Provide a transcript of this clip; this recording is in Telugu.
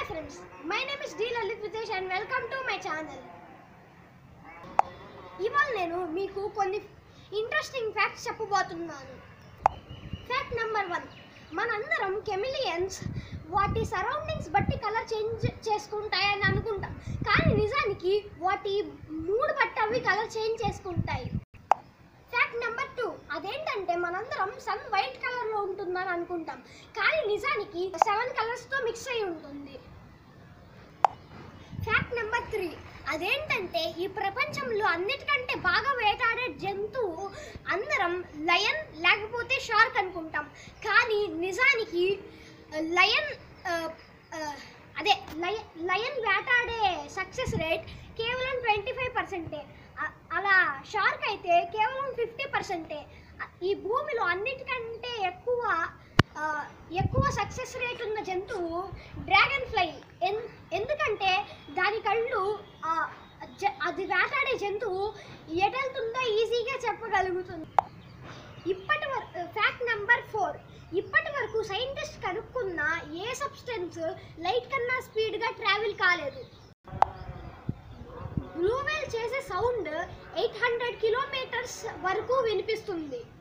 friends, my name is D. Lalit Vitesh and welcome to my channel. ఇవాళ నేను మీకు కొన్ని ఇంట్రెస్టింగ్ ఫ్యాక్ట్స్ చెప్పబోతున్నాను ఫ్యాక్ట్ నెంబర్ వన్ మనందరం కెమిలియన్స్ వాటి సరౌండింగ్స్ బట్టి కలర్ చేంజ్ చేసుకుంటాయని అనుకుంటాం కానీ నిజానికి వాటి మూడు బట్టి అవి కలర్ చేంజ్ చేసుకుంటాయి ఫ్యాక్ట్ నెంబర్ టూ అదేంటంటే మనందరం సన్ వైట్ కలర్లో ఉంటుందని అనుకుంటాం కానీ నిజానికి సెవెన్ కలర్స్తో మిక్స్ అయి ఉంటుంది ఫ్యాక్ట్ నెంబర్ త్రీ అదేంటంటే ఈ ప్రపంచంలో అన్నిటికంటే బాగా వేటాడే జంతువు అందరం లయన్ లేకపోతే షార్క్ అనుకుంటాం కానీ నిజానికి లయన్ అదే లయ లయన్ వేటాడే సక్సెస్ రేట్ కేవలం ట్వంటీ ఫైవ్ పర్సెంటే అలా షార్క్ అయితే కేవలం ఫిఫ్టీ పర్సెంటే ఈ భూమిలో అన్నిటికంటే ఎక్కువ ఆ, ఎక్కువ సక్సెస్ రేట్ ఉన్న జంతువు డ్రాగన్ ఫ్లై ఎన్ ఎందుకంటే దాని కళ్ళు ఆ, జ- అది వేటాడే జంతువు ఎటెళ్తుందో ఈజీగా చెప్పగలుగుతుంది ఇప్పటి వరకు ఫ్యాక్ట్ నెంబర్ ఫోర్ ఇప్పటి వరకు సైంటిస్ట్ కనుక్కున్న ఏ సబ్స్టెన్స్ లైట్ కన్నా స్పీడ్గా ట్రావెల్ కాలేదు బ్లూ వేల్ చేసే సౌండ్ ఎయిట్ హండ్రెడ్ కిలోమీటర్స్ వరకు వినిపిస్తుంది